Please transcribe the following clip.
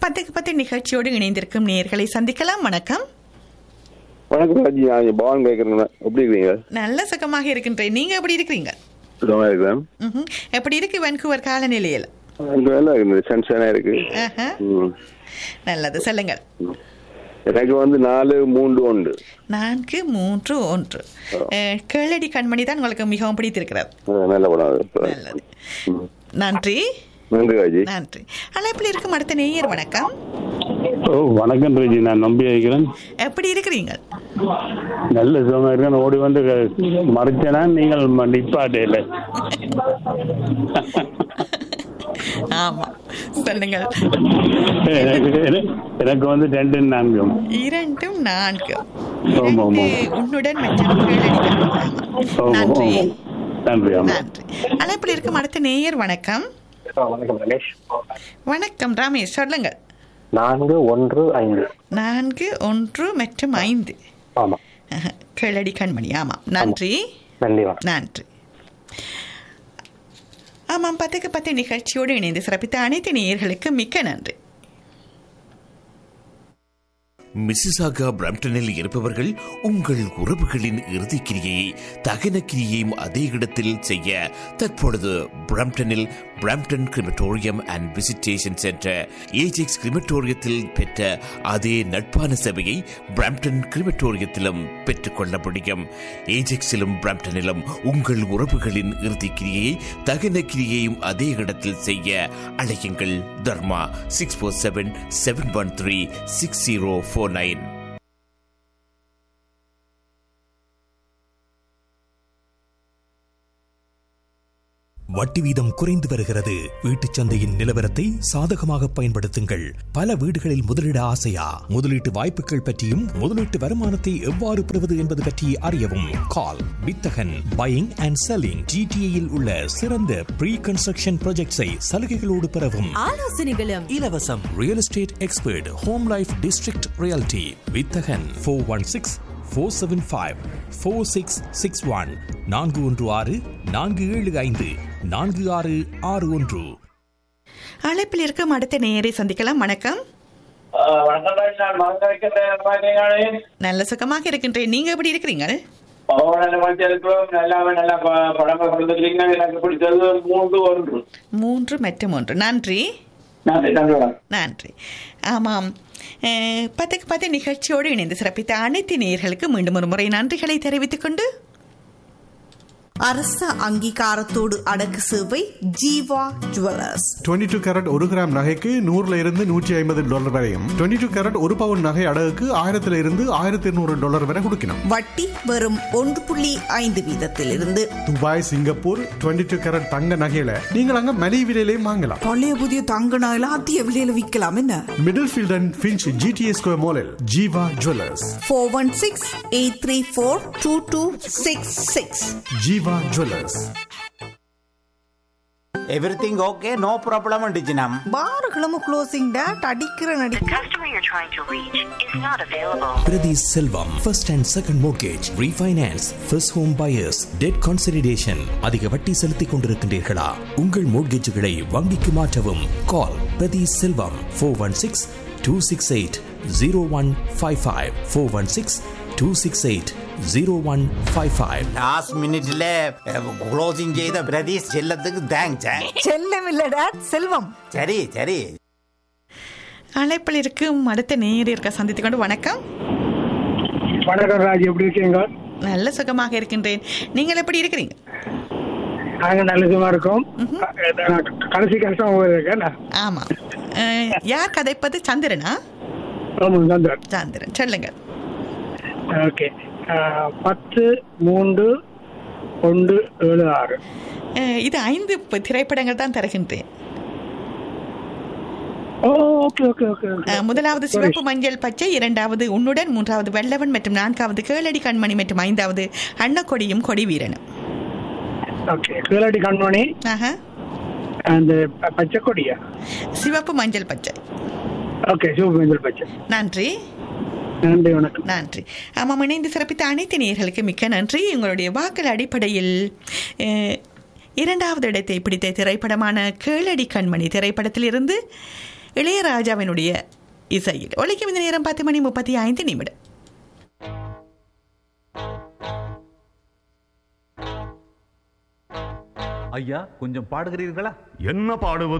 பத்துக்கு பத்து நிகழ்ச்சியோடு இணைந்திருக்கும் நேயர்களை சந்திக்கலாம் வணக்கம் வணக்கம் ராஜி நான் இங்க பவான் கேட்குறேன் எப்படி இருக்கீங்க நல்ல சுகமாக இருக்கின்றேன் நீங்க எப்படி இருக்கிறீங்க சுகமாக இருக்கிறேன் ம்ஹும். எப்படி இருக்கு வென்கூவர் காலநிலையில் இங்க வேலை இருக்குது சன்ஷனாக இருக்கு ஆஹா. ம். நல்லது சொல்லுங்கள் எனக்கு வந்து நாலு மூன்று ஒன்று நான்கு மூன்று ஒன்று அஹ், கேளடி கண்மணி தான் உங்களுக்கு மிகவும் பிடித்திருக்கிறது அஹ் நல்ல படம் அது. நல்லது ம். நன்றி நன்றி ராஜி நன்றி அழைப்பில் இருக்கும் அடுத்த நேயர் வணக்கம் ஓ வணக்கம் ரஜி நான் நம்பி இருக்கிறேன் எப்படி இருக்கிறீங்க நல்ல சுகமா இருக்கேன் ஓடி வந்து மறைச்சனா நீங்கள் ம- நிப்பாட்டே ஆமா சொல்லுங்கள் எனக்கு எனக்கு வந்து ரெண்டு நான்கும் இரண்டும் நான்கு ஆமா, ஆமா. இரண்டு உன்னுடன் மற்றும் கேளடி கண்மணி. ஓ, ஆமா. நன்றி ஓ, நன்றி ஆமா நன்றி அழைப்பில் இருக்கும் அடுத்த நேயர் வணக்கம் வணக்கம் ரமேஷ் வணக்கம் ரமேஷ் சொல்லுங்க நான்கு ஒன்று ஐந்து நான்கு ஒன்று மற்றும் ஐந்து ஆமா அஹ், கேளடி கண்மணி ஆமாம் நன்றி நன்றி வணக்கம் நன்றி ஆமாம் பத்துக்கு பத்து நிகழ்ச்சியோடு இணைந்து சிறப்பித்த அனைத்து நேயர்களுக்கு மிக்க நன்றி மிசிசாகா பிரம்டனில் இருப்பவர்கள் உங்கள் உறவுகளின் இறுதிக் கிரியையை தகன கிரியையும் அதே இடத்தில் செய்ய தற்பொழுது பிரம்டனில் Brampton crematorium and visitation centre Ajax கிரிமட்டோரியத்தில் பெற்ற அதே நட்பான சேவையை பிரம்டன் கிரிமட்டோரியத்திலும் பெற்றுக்கொள்ள முடியும் ஏஜெக்ஸிலும் பிரம்டனிலும் உங்கள் உறவுகளின் இறுதிக் கிரியையை தகன கிரியையும் அதே இடத்தில் செய்ய அழையுங்கள் Dharma six four seven seven one three six zero four nine வட்டி வீதம் குறைந்து வருகிறது வீட்டுச் சந்தையின் நிலவரத்தை சாதகமாக பயன்படுத்துங்கள் பல வீடுகளில் முதலீட ஆசையா முதலீட்டு வாய்ப்புகள் பற்றியும் முதலீட்டு வருமானத்தை எவ்வாறு பெறுவது என்பது பற்றி அறியவும் கால் வித்தகன் பையிங் அண்ட் செல்லிங் ஜிடிஏயில் உள்ள சிறந்த ப்ரீ கன்ஸ்ட்ரக்ஷன் ப்ராஜெக்ட்ஸை சலுகைகளோடு பெறவும் ஆலோசனைகளும் இலவசம் real estate expert home life district realty Vithagan four one six four seven five four six six one நான்கு ஒன்று ஆறு நான்கு ஏழு ஐந்து நான்கு ஆறு ஆறு ஒன்று அழைப்பில் இருக்கும் அடுத்த நேயரை சந்திக்கலாம் வணக்கம் வணக்கம் ராஜ். நான் மறந்து வைக்கின்றேன் நல்லா இருக்கீங்களே? நல்ல சுகமாக இருக்கின்றேன் நீங்க எப்படி இருக்கிறீங்க ஓ, நல்ல மனுஷன் இருக்கிறோம். நல்லாவே நல்லா ப- படங்கள் கொடுத்துருக்கீங்க. எனக்கு பிடிச்சது மூன்று ஒன்று மூன்று மற்றும் ஒன்று நன்றி நன்றி நன்றி வணக்கம். நன்றி ஆமாம் அஹ், பத்துக்கு பத்து நிகழ்ச்சியோடு இணைந்து சிறப்பித்த அனைத்து நேயர்களுக்கு மீண்டும் ஒரு முறை நன்றிகளை தெரிவித்துக் கொண்டு அரச அங்கீகாரத்தோடு அடக்கு சேவை ஜீவா ஜுவல்லர்ஸ் 22 டூ கேரட் ஒரு கிராம் நகைக்கு நூறுல இருந்து நூற்றி ஐம்பது டாலர் வரையும் 22 டூ கேரட் ஒரு பவுன் நகை அடகுக்கு ஆயிரத்துல இருந்து ஆயிரத்தி இருநூறு டாலர் வரை கொடுக்கணும் வட்டி வெறும் ஒன்று புள்ளி ஐந்து வீதத்திலிருந்து துபாய் சிங்கப்பூர் 22 டூ கேரட் தங்க நகையில நீங்கள் அங்க மலிவு விலையிலையும் வாங்கலாம் பழைய புதிய தங்க நகையில அதிக விலையில விற்கலாம் என்ன Middlefield and Finch GTS square மாலில் Jeeva jewellers four one six eight three four two two six six Jeeva jewellers everything okay no problem டிஜினம் பாருகளும் க்ளோசிங் டேட் அடிக்கிற நடி Prathi Selvam first and second mortgage refinance first home buyers debt consideration அதிக வட்டி செலுத்திக் கொண்டிருக்கின்றீர்களா உங்கள் மோர்கேஜுகளை வங்கிக்கு மாற்றவும் call Prathi Selvam four one six two six eight zero one five five four one six two six eight zero one five five last மினிட்ல closing செய்த பிரதீஷ் செல்லத்துக்கு thanks செல்லம் இல்ல டேட் செல்வம் சரி சரி அழைப்பில் இருக்கும் அடுத்த நேயர் இருக்க சந்தித்துக் கொண்டு வணக்கம் வணக்கம் ராஜ் எப்படி இருக்கீங்க நல்ல சுகமாக இருக்கின்றேன் நீங்கள் எப்படி இருக்கிறீங்க நாங்க நல்ல சும்மா இருக்கோம் கடைசி கஷ்டம் இருக்கேன் ஆமா அஹ், யார் கதைப்பது சந்திரனா சந்தர் சந்திரன் சொல்லுங்க ஓகே பத்து மூன்று ஒன்று ஏழு ஆறு அஹ், இது ஐந்து ப- திரைப்படங்கள் தான் தருகின்றேன் ஓகே ஓகே ஓகே அஹ், முதலாவது சிவப்பு மஞ்சள் பச்சை இரண்டாவது உன்னுடன் மூன்றாவது வெள்ளவன் மற்றும் நான்காவது கேளடி கண்மணி மற்றும் ஐந்தாவது அன்னக்கொடியும் கொடி வீரனும் ஓகே கீழடி கண்மணி ஆஹா அந்த பச்சை கொடியா சிவப்பு மஞ்சள் பச்சை ஓகே சிவபேந்தல் பச்சை நன்றி நன்றி வணக்கம் நன்றி ஆமாம் இணைந்து சிறப்பித்த அனைத்து நேயர்களுக்கு மிக்க நன்றி உங்களுடைய வாக்கள் அடிப்படையில் அஹ், இரண்டாவது இடத்தை பிடித்த திரைப்படமான கேளடி கண்மணி திரைப்படத்திலிருந்து இளையராஜாவினுடைய இசையில் ஒழிக்கும் இந்த நேரம் பத்து மணி முப்பத்தி ஐந்து நிமிடம் ஐயா கொஞ்சம் பாடுகிறீர்களா என்ன பாடுவது